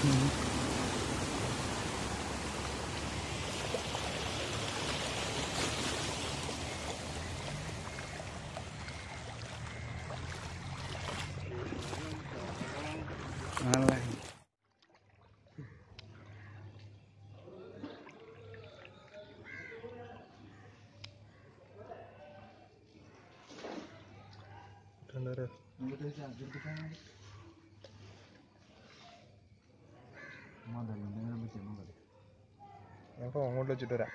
ആണല്ലേ ഞാൻ അങ്ങോട്ട് വെച്ചിട്ട് വരാം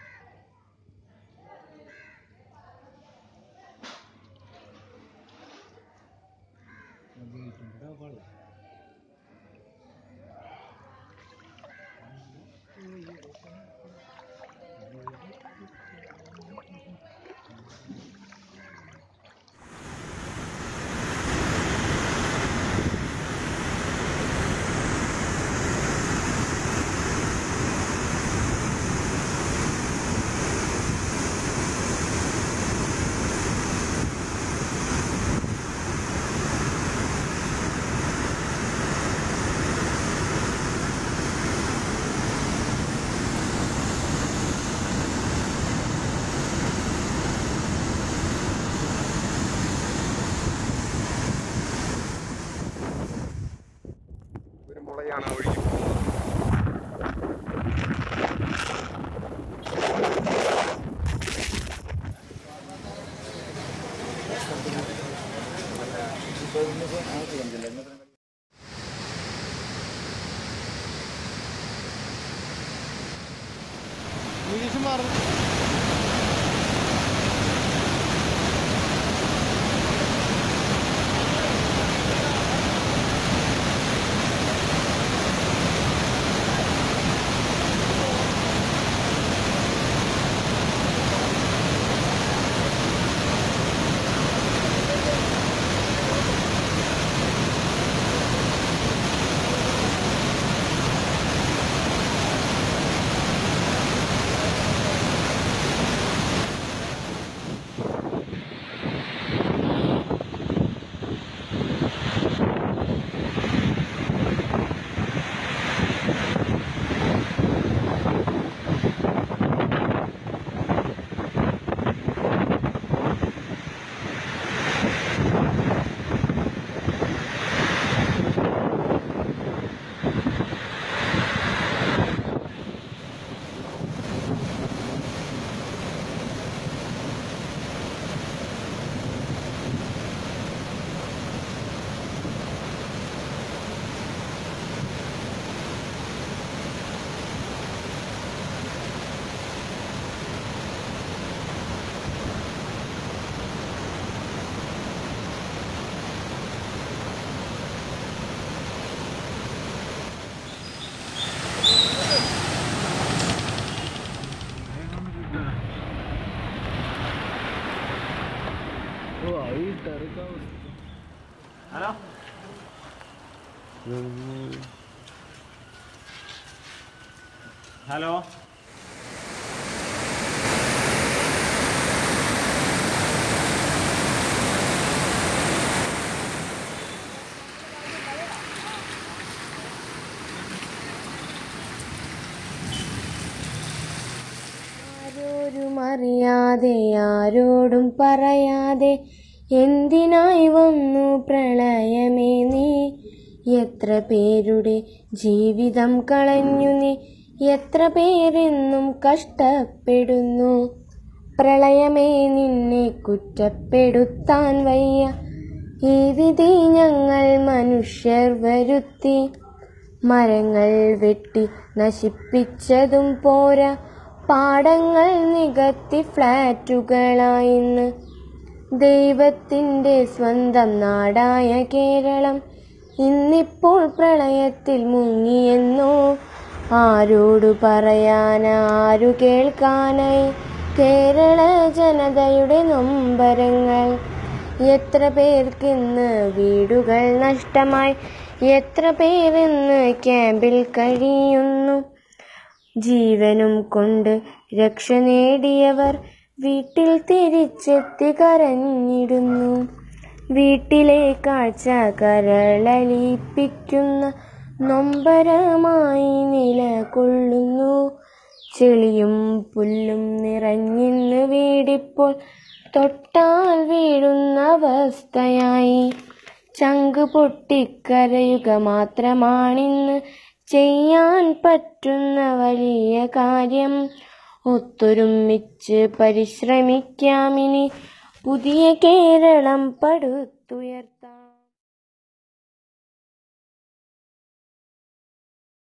ഒരു മുളയാണ് ഒഴുകി പോകുന്നത് ഹലോ ആരോരും അറിയാതെ ആരോടും പറയാതെ എന്തിനായി വന്നു പ്രളയമേ നീ എത്ര പേരുടെ ജീവിതം കളഞ്ഞു നീ എത്ര പേരെന്നും കഷ്ടപ്പെടുന്നു പ്രളയമേ നിന്നെ കുറ്റപ്പെടുത്താൻ വയ്യ ഈ വിധി ഞങ്ങൾ മനുഷ്യർ വരുത്തി മരങ്ങൾ വെട്ടി നശിപ്പിച്ചതും പോരാ പാടങ്ങൾ നികത്തി ഫ്ലാറ്റുകളായിന്ന് ദൈവത്തിൻ്റെ സ്വന്തം നാടായ കേരളം ഇന്നിപ്പോൾ പ്രളയത്തിൽ മുങ്ങിയെന്നോ ആരോടു പറയാൻ ആരു കേൾക്കാനായി കേരള ജനതയുടെ നൊമ്പരങ്ങൾ എത്ര പേർക്കിന്ന് വീടുകൾ നഷ്ടമായി എത്ര പേരിന്ന് ക്യാമ്പിൽ കഴിയുന്നു ജീവനും കൊണ്ട് രക്ഷ നേടിയവർ വീട്ടിൽ തിരിച്ചെത്തി കരഞ്ഞിടുന്നു വീട്ടിലെ കാഴ്ച കരളലിപ്പിക്കുന്ന നൊമ്പരമായി നിലകൊള്ളുന്നു ചെളിയും പുല്ലും നിറഞ്ഞിന്ന് വീടിപ്പോൾ തൊട്ടാൽ വീഴുന്ന അവസ്ഥയായി ചങ്ക് പൊട്ടിക്കരയുക മാത്രമാണിന്ന് ചെയ്യാൻ പറ്റുന്ന വലിയ കാര്യം ഒത്തൊരുമിച്ച് പരിശ്രമിക്കാമിനി പുതിയ കേരളം പടുത്തുയർത്താം